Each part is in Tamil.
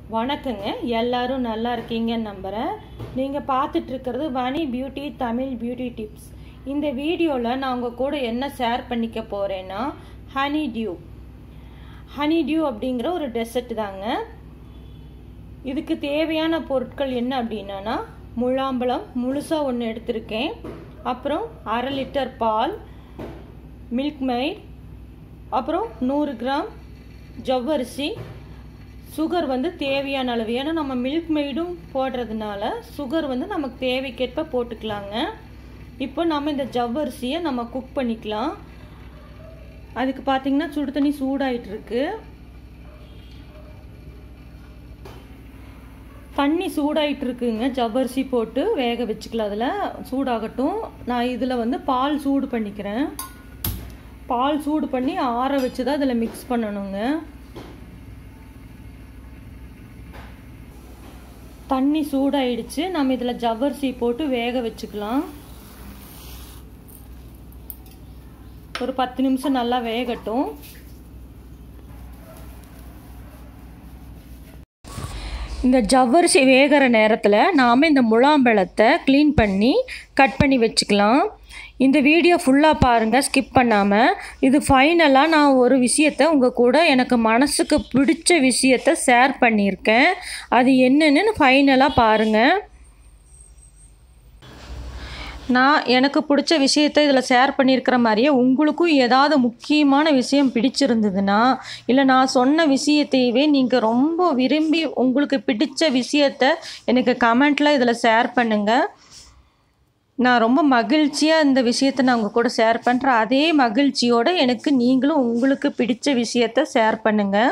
வணக்கங்க எல்லாரும் நல்லா இருக்கீங்கன்னு நம்புகிறேன் நீங்கள் பார்த்துட்டு இருக்கிறது Vani beauty Tamil beauty tips இந்த வீடியோவில் நான் உங்கள் கூட என்ன ஷேர் பண்ணிக்க போகிறேன்னா ஹனி டியூ ஹனி டியூ அப்படிங்கிற ஒரு டெசர்ட் தாங்க இதுக்கு தேவையான பொருட்கள் என்ன அப்படின்னா முழாம்பழம் முழுசாக ஒன்று எடுத்திருக்கேன் அப்புறம் அரை லிட்டர் பால் மில்க் மைட் அப்புறம் நூறு கிராம் ஜவ்வரிசி சுகர் வந்து தேவையான அளவு ஏன்னா நம்ம மில்க் மெய்டும் போடுறதுனால சுகர் வந்து நமக்கு தேவைக்கேற்ப போட்டுக்கலாங்க இப்போ நம்ம இந்த ஜவ்வரிசியை நம்ம குக் பண்ணிக்கலாம் அதுக்கு பார்த்திங்கன்னா சுடு தண்ணி சூடாயிட்டு இருக்கு தண்ணி சூடாயிட்டு இருக்குங்க ஜவ்வரிசி போட்டு வேக வச்சுக்கலாம் அதில் சூடாகட்டும் நான் இதில் வந்து பால் சூடு பண்ணிக்கிறேன் பால் சூடு பண்ணி ஆற வச்சு தான் இதில் மிக்ஸ் பண்ணணுங்க தண்ணி சூடாயிடுச்சு நம்ம இதில் ஜவ்வரிசி போட்டு வேக வச்சுக்கலாம் ஒரு பத்து நிமிஷம் நல்லா வேகட்டும் இந்த ஜவ்வரிசி வேகிற நேரத்தில் நாம் இந்த முலாம்பழத்தை க்ளீன் பண்ணி கட் பண்ணி வச்சுக்கலாம் இந்த வீடியோ ஃபுல்லாக பாருங்கள் ஸ்கிப் பண்ணாமல் இது ஃபைனலாக நான் ஒரு விஷயத்தை உங்கள் கூட எனக்கு மனசுக்கு பிடிச்ச விஷயத்தை ஷேர் பண்ணியிருக்கேன் அது என்னென்னு ஃபைனலாக பாருங்கள் நான் எனக்கு பிடிச்ச விஷயத்தை இதில் ஷேர் பண்ணியிருக்கிற மாதிரியே உங்களுக்கும் ஏதாவது முக்கியமான விஷயம் பிடிச்சிருந்ததுன்னா இல்லை நான் சொன்ன விஷயத்தையவே நீங்கள் ரொம்ப விரும்பி உங்களுக்கு பிடிச்ச விஷயத்த எனக்கு கமெண்ட்டில் இதில் ஷேர் பண்ணுங்கள் நான் ரொம்ப மகிழ்ச்சியாக இந்த விஷயத்தை நான் உங்கள் கூட ஷேர் பண்ணுறேன் அதே மகிழ்ச்சியோடு எனக்கு நீங்களும் உங்களுக்கு பிடிச்ச விஷயத்த ஷேர் பண்ணுங்கள்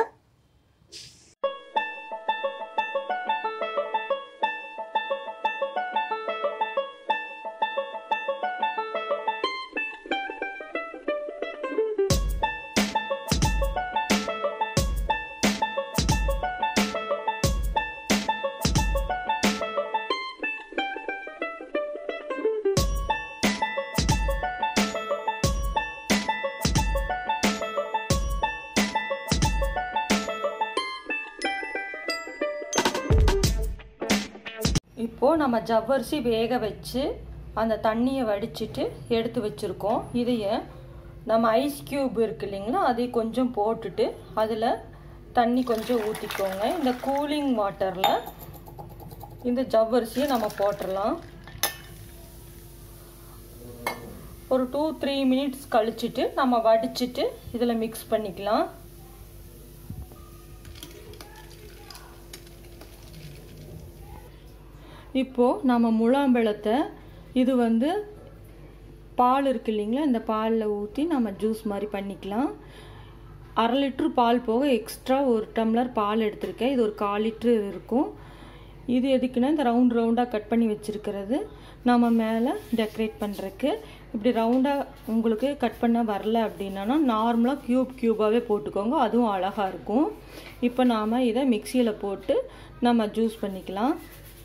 இப்போது நம்ம ஜவ்வரிசி வேக வச்சு அந்த தண்ணியை வடிச்சிட்டு எடுத்து வச்சுருக்கோம் இதைய நம்ம ஐஸ் க்யூப் இருக்கு இல்லைங்களா அதை கொஞ்சம் போட்டுட்டு அதில் தண்ணி கொஞ்சம் ஊற்றிக்கோங்க இந்த கூலிங் வாட்டரில் இந்த ஜவ்வரிசியை நம்ம போட்டுடலாம் ஒரு டூ த்ரீ மினிட்ஸ் கழிச்சிட்டு நம்ம வடிச்சிட்டு இதில் மிக்ஸ் பண்ணிக்கலாம் இப்போது நம்ம முலாம்பழத்தை இது வந்து பால் இருக்கு இல்லைங்களா இந்த பாலில் ஊற்றி நம்ம ஜூஸ் மாதிரி பண்ணிக்கலாம் அரை லிட்ரு பால் போக எக்ஸ்ட்ரா ஒரு டம்ளர் பால் எடுத்திருக்கேன் இது ஒரு கால் லிட்ரு இருக்கும் இது எதுக்குன்னா இந்த ரவுண்ட் ரவுண்டாக கட் பண்ணி வச்சுருக்கிறது நம்ம மேலே டெக்கரேட் பண்ணுறதுக்கு இப்படி ரவுண்டாக உங்களுக்கு கட் பண்ண வரல அப்படின்னா நார்மலாக க்யூப் க்யூபாகவே போட்டுக்கோங்க அதுவும் அழகாக இருக்கும் இப்போ நாம் இதை மிக்சியில் போட்டு நம்ம ஜூஸ் பண்ணிக்கலாம்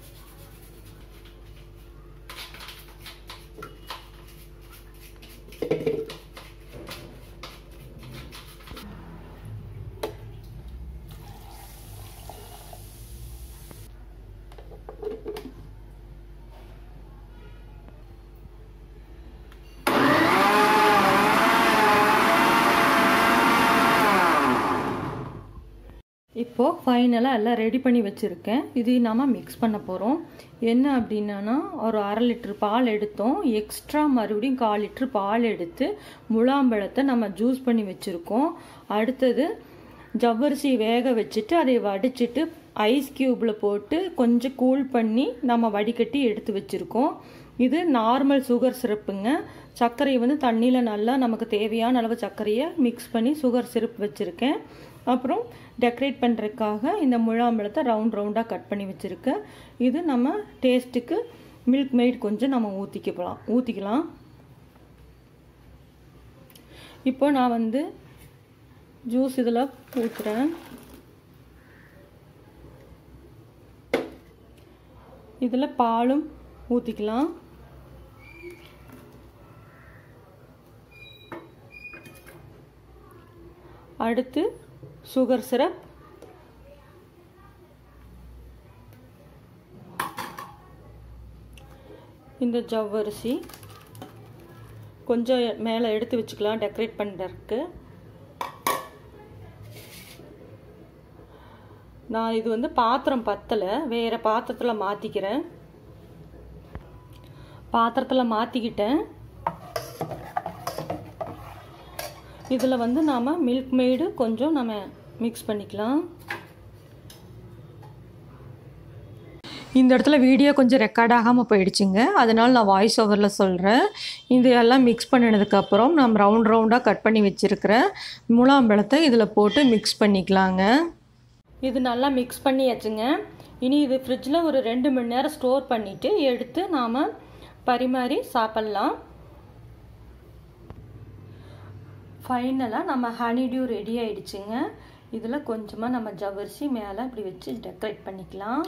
இப்போது ஃபைனலாக எல்லாம் ரெடி பண்ணி வச்சுருக்கேன் இது நம்ம மிக்ஸ் பண்ண போகிறோம் என்ன அப்படின்னா ஒரு அரை லிட்ரு பால் எடுத்தோம் எக்ஸ்ட்ரா மறுபடியும் கால் லிட்ரு பால் எடுத்து முலாம்பழத்தை நம்ம ஜூஸ் பண்ணி வச்சுருக்கோம் அடுத்தது ஜவ்வரிசி வேக வச்சுட்டு அதை வடிச்சிட்டு ஐஸ் க்யூப்பில் போட்டு கொஞ்சம் கூல் பண்ணி நம்ம வடிகட்டி எடுத்து வச்சுருக்கோம் இது நார்மல் சுகர் சிரப்புங்க சர்க்கரையை வந்து தண்ணியில் நல்லா நமக்கு தேவையான அளவு சர்க்கரையை மிக்ஸ் பண்ணி சுகர் சிரப் வச்சுருக்கேன் அப்புறம் டெக்கரேட் பண்ணுறதுக்காக இந்த முழாம்பழத்தை ரவுண்ட் ரவுண்டாக கட் பண்ணி வச்சுருக்கேன் இது நம்ம டேஸ்ட்டுக்கு மில்க் மெய்ட் கொஞ்சம் நம்ம ஊற்றிக்கலாம் ஊற்றிக்கலாம் இப்போ நான் வந்து ஜூஸ் இதில் ஊற்றுறேன் இதில் பாலும் ஊற்றிக்கலாம் அடுத்து சுகர் சிரப் இந்த ஜவ்வரிசி கொஞ்சம் மேலே எடுத்து வச்சுக்கலாம் டெக்கரேட் பண்ணுறதுக்கு நான் இது வந்து பாத்திரம் பத்தலை வேறு பாத்திரத்தில் மாற்றிக்கிறேன் பாத்திரத்தில் மாற்றிக்கிட்டேன் இதில் வந்து நாம் மில்க் மெய்டு கொஞ்சம் நம்ம மிக்ஸ் பண்ணிக்கலாம் இந்த இடத்துல வீடியோ கொஞ்சம் ரெக்கார்ட் ஆகாமல் போயிடுச்சுங்க அதனால் நான் வாய்ஸ் ஓவரில் சொல்கிறேன் இது எல்லாம் மிக்ஸ் பண்ணினதுக்கப்புறம் நம்ம ரவுண்ட் ரவுண்டாக கட் பண்ணி வச்சுருக்கிற முலாம்பழத்தை இதில் போட்டு மிக்ஸ் பண்ணிக்கலாங்க இது நல்லா மிக்ஸ் பண்ணியாச்சுங்க இனி இது ஃப்ரிட்ஜில் ஒரு ரெண்டு மணி நேரம் ஸ்டோர் பண்ணிவிட்டு எடுத்து நாம் பரிமாறி சாப்பிட்லாம் ஃபைனலாக நம்ம ஹனிடியூ ரெடி ஆயிடுச்சுங்க இதில் கொஞ்சமாக நம்ம ஜவ்வரிசி மேலே இப்படி வச்சு டெக்கரேட் பண்ணிக்கலாம்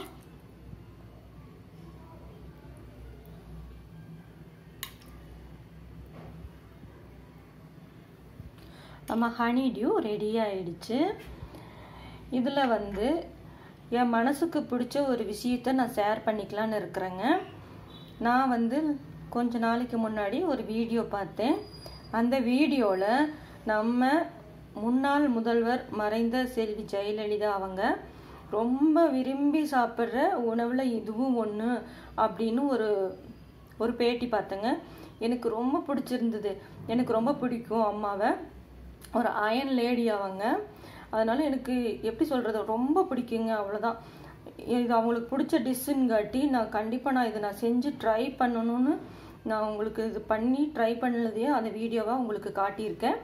நம்ம ஹனிடியூ ரெடி ஆயிடுச்சு இதில் வந்து என் மனசுக்கு பிடிச்ச ஒரு விஷயத்த நான் ஷேர் பண்ணிக்கலான்னு இருக்கிறேங்க நான் வந்து கொஞ்ச நாளைக்கு முன்னாடி ஒரு வீடியோ பார்த்தேன் அந்த வீடியோவில் நம்ம முன்னாள் முதல்வர் மறைந்த செல்வி ஜெயலலிதா அவங்க ரொம்ப விரும்பி சாப்பிட்ற உணவில் இதுவும் ஒன்று அப்படின்னு ஒரு ஒரு பேட்டி பார்த்தேங்க எனக்கு ரொம்ப பிடிச்சிருந்தது எனக்கு ரொம்ப பிடிக்கும் அம்மாவை ஒரு அயன் லேடி அவங்க அதனால் எனக்கு எப்படி சொல்கிறது ரொம்ப பிடிக்குங்க அவ்வளோதான் இது அவங்களுக்கு பிடிச்ச டிஷ்ஷுங்காட்டி நான் கண்டிப்பாக நான் இதை நான் செஞ்சு ட்ரை பண்ணணும்னு நான் உங்களுக்கு இது பண்ணி ட்ரை பண்ணதையே அந்த வீடியோவாக உங்களுக்கு காட்டியிருக்கேன்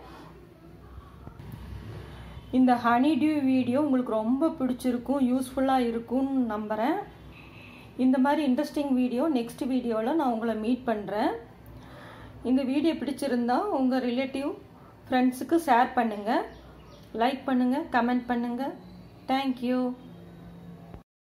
இந்த ஹனி டியூ வீடியோ உங்களுக்கு ரொம்ப பிடிச்சிருக்கும் யூஸ்ஃபுல்லாக இருக்கும்னு நம்புகிறேன் இந்த மாதிரி இன்ட்ரெஸ்டிங் வீடியோ நெக்ஸ்ட் வீடியோவில் நான் உங்களை மீட் பண்ணுறேன் இந்த வீடியோ பிடிச்சிருந்தா உங்கள் ரிலேட்டிவ் ஃப்ரெண்ட்ஸுக்கு ஷேர் பண்ணுங்கள் லைக் பண்ணுங்கள் கமெண்ட் பண்ணுங்கள் தேங்க்யூ